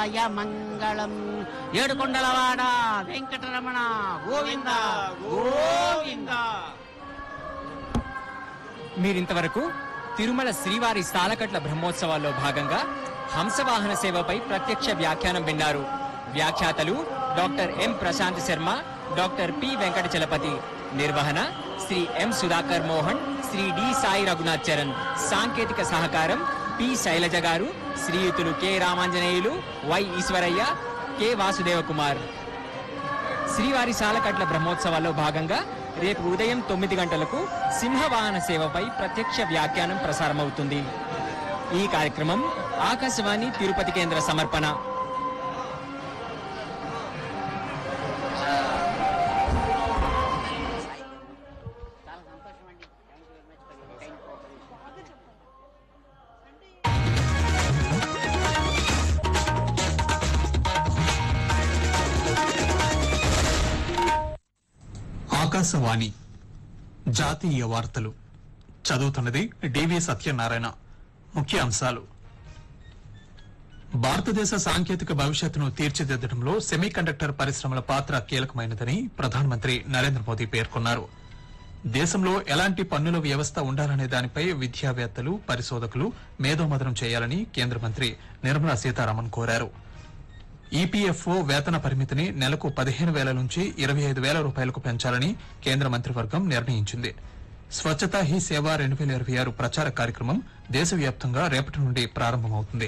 య మంగళం ఏడుకొండలవాడ వెంకటరమణ గోవింద గోవింద మీరింతవరకు తిరుమల శ్రీవారి సాలకట్ల బ్రహ్మోత్సవాల్లో భాగంగా హంసవాహన సేవపై ప్రత్యక్ష వ్యాఖ్యానం విన్నారు వ్యాఖ్యాతలు doctor M Prashanth Sharma doctor P Venkata Chalapathi నిర్వహణ శ్రీ ఎం సుధాకర్ మోహన్ శ్రీ డి సాయి రఘునాథ్ చరణ్ సాంకేతిక సహకారం పి శైలజ గారు శ్రీయుతులు K Ramanjaneyulu Y Eswaraiah K Vasudeva Kumar శ్రీవారి సాలకట్ల బ్రహ్మోత్సవాల్లో భాగంగా రేపు ఉదయం తొమ్మిది గంటలకు సింహవాహన సేవపై ప్రత్యక్ష వ్యాఖ్యానం ప్రసారమవుతుంది ఈ కార్యక్రమం ఆకాశవాణి తిరుపతి కేంద్ర సమర్పణ చాలా సంతోషం అండి thank you very much for your kind cooperation Akashvani జాతీయ వార్తలు చదువుతున్నది డివి సత్యనారాయణ ముఖ్య అంశాలు భారతదేశ సాంకేతిక భవిష్యత్తును తీర్చిదిద్దడంలో సెమీకండక్టర్ పరిశ్రమల పాత్ర కీలకమైనదని ప్రధానమంత్రి నరేంద్ర మోదీ పేర్కొన్నారు దేశంలో ఎలాంటి పన్నుల వ్యవస్థ ఉండాలనే దానిపై విద్యావేత్తలు పరిశోధకులు మేధోమదనం చేయాలని కేంద్ర మంత్రి నిర్మలా సీతారామన్ కోరారు ఈపీఎఫ్ఓ వేతన పరిమితిని నెలకు పదిహేను వేల నుంచి ఇరవై ఐదు వేల రూపాయలకు పెంచాలని కేంద్ర మంత్రివర్గం నిర్ణయించింది స్వచ్ఛతా హీ సేవ రెండు వేల ఇరవై ఆరు ప్రచార కార్యక్రమం దేశవ్యాప్తంగా రేపటి నుండి ప్రారంభమవుతుంది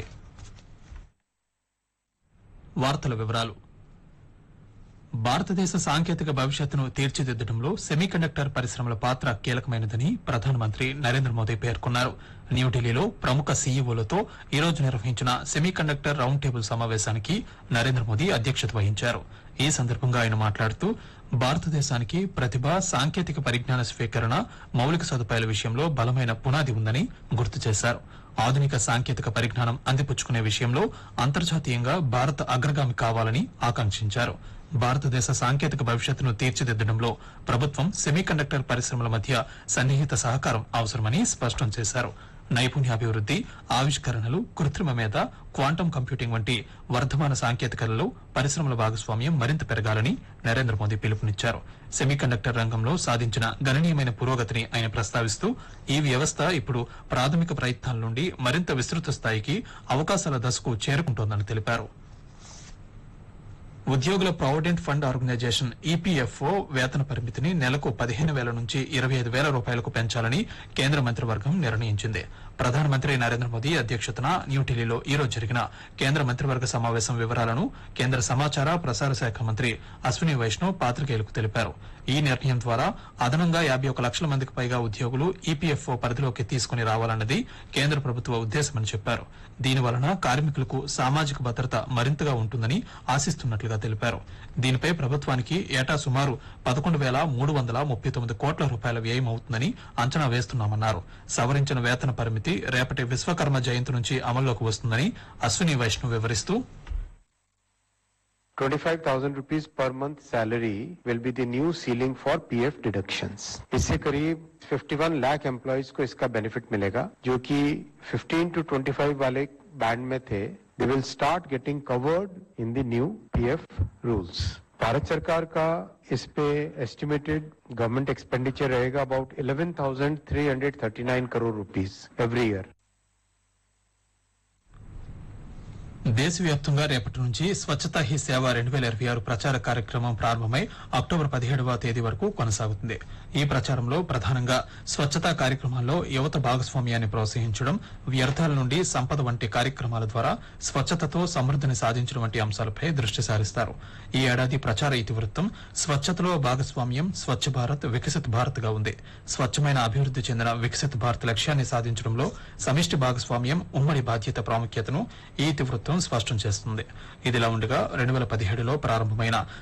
వార్తల వివరాలు భారతదేశ సాంకేతిక భవిష్యత్తును తీర్చిదిద్దడంలో సెమీకండక్టర్ పరిశ్రమల పాత్ర కీలకమైనదని ప్రధానమంత్రి నరేంద్ర మోదీ పేర్కొన్నారు న్యూఢిల్లీలో ప్రముఖ సీఈఓలతో ఈ రోజు నిర్వహించిన సెమీకండక్టర్ రౌండ్ టేబుల్ సమావేశానికి నరేంద్ర మోదీ అధ్యక్షత వహించారు ఈ సందర్భంగా ఆయన మాట్లాడుతూ భారతదేశానికి ప్రతిభ సాంకేతిక పరిజ్ఞాన స్వీకరణ మౌలిక సదుపాయాల విషయంలో బలమైన పునాది ఉందని గుర్తు చేశారు ఆధునిక సాంకేతిక పరిజ్ఞానం అందిపుచ్చుకునే విషయంలో అంతర్జాతీయంగా భారత్ అగ్రగామి కావాలని ఆకాంక్షించారు భారతదేశ సాంకేతిక భవిష్యత్తును తీర్చిదిద్దడంలో ప్రభుత్వం సెమీకండక్టర్ పరిశ్రమల మధ్య సన్నిహిత సహకారం అవసరమని స్పష్టం చేశారు నైపుణ్యాభివృద్ది ఆవిష్కరణలు కృత్రిమ మేధ క్వాంటం కంప్యూటింగ్ వంటి వర్ధమాన సాంకేతికలలో పరిశ్రమల భాగస్వామ్యం మరింత పెరగాలని నరేంద్ర మోదీ పిలుపునిచ్చారు సెమీకండక్టర్ రంగంలో సాధించిన గణనీయమైన పురోగతిని ఆయన ప్రస్తావిస్తూ ఈ వ్యవస్థ ఇప్పుడు ప్రాథమిక ప్రయత్నాల నుండి మరింత విస్తృత స్థాయికి అవకాశాల దశకు చేరుకుంటోందని తెలిపారు ఉద్యోగుల ప్రావిడెంట్ ఫండ్ ఆర్గనైజేషన్ ఈపీఎఫ్ఓ వేతన పరిమితిని నెలకు పదిహేను వేల నుంచి ఇరవై ఐదు వేల రూపాయలకు పెంచాలని కేంద్ర మంత్రివర్గం నిర్ణయించింది ప్రధానమంత్రి నరేంద్ర మోదీ అధ్యక్షతన న్యూఢిల్లీలో ఈ రోజు జరిగిన కేంద్ర మంత్రివర్గ సమావేశం వివరాలను కేంద్ర సమాచార ప్రసార శాఖ మంత్రి అశ్విని వైష్ణవ్ పాత్రికేయులకు తెలిపారు ఈ నిర్ణయం ద్వారా అదనంగా యాభై ఒక లక్షల మందికి పైగా ఉద్యోగులు ఈపీఎఫ్ఓ పరిధిలోకి తీసుకుని రావాలన్నది కేంద్ర ప్రభుత్వ ఉద్దేశమని చెప్పారు దీని వలన కార్మికులకు సామాజిక భద్రత మరింతగా ఉంటుందని ఆశిస్తున్నట్లుగా తెలిపారు దీనిపై ప్రభుత్వానికి ఏటా సుమారు పదకొండు వేల మూడు వందల ముప్పై తొమ్మిది కోట్ల రూపాయల వ్యయం అవుతుందని అంచనా వేస్తున్నామన్నారు సవరించిన వేతన పరిమితి రేపటి విశ్వకర్మ జయంతి నుంచి అమల్లోకి వస్తుందని అశ్విని వైష్ణవ్ వివరిస్తూ 25,000 rupees per month salary will be the new ceiling for PF deductions. इससे करीब 51 लाख एम्प्लॉयज को इसका बेनिफिट मिलेगा जो कि 15 टू 25 वाले बैंड में थे they will start getting covered in the new PF rules Bharat सरकार का इस पे एस्टिमेटेड गवर्नमेंट एक्सपेंडिचर रहेगा about 11,339 crore rupees every year దేశవ్యాప్తంగా రేపటి నుంచి స్వచ్ఛతా హీ సేవ రెండు వేల ఇరవై ఆరు ప్రచార కార్యక్రమం ప్రారంభమై అక్టోబర్ పదిహేడవ తేదీ వరకు కొనసాగుతుంది ఈ ప్రచారంలో ప్రధానంగా స్వచ్ఛతా కార్యక్రమాల్లో యువత భాగస్వామ్యాన్ని ప్రోత్సహించడం వ్యర్థాల నుండి సంపద వంటి కార్యక్రమాల ద్వారా స్వచ్ఛతతో సమృద్ధిని సాధించడం వంటి అంశాలపై దృష్టి సారిస్తారు ఈ ఏడాది ప్రచార ఇతివృత్తం స్వచ్ఛతలో భాగస్వామ్యం స్వచ్ఛ భారత్ వికసిత్ భారత్ గా ఉంది స్వచ్ఛమైన అభివృద్ది చెందిన వికసిత్ భారత్ లక్ష్యాన్ని సాధించడంలో సమిష్టి భాగస్వామ్యం ఉమ్మడి బాధ్యత ప్రాముఖ్యతను ఈ ఇతివృత్తం స్పష్టం చేస్తుంది ఇదిలా ఉండగా రెండు వేల పదిహేడులో ప్రారంభమైన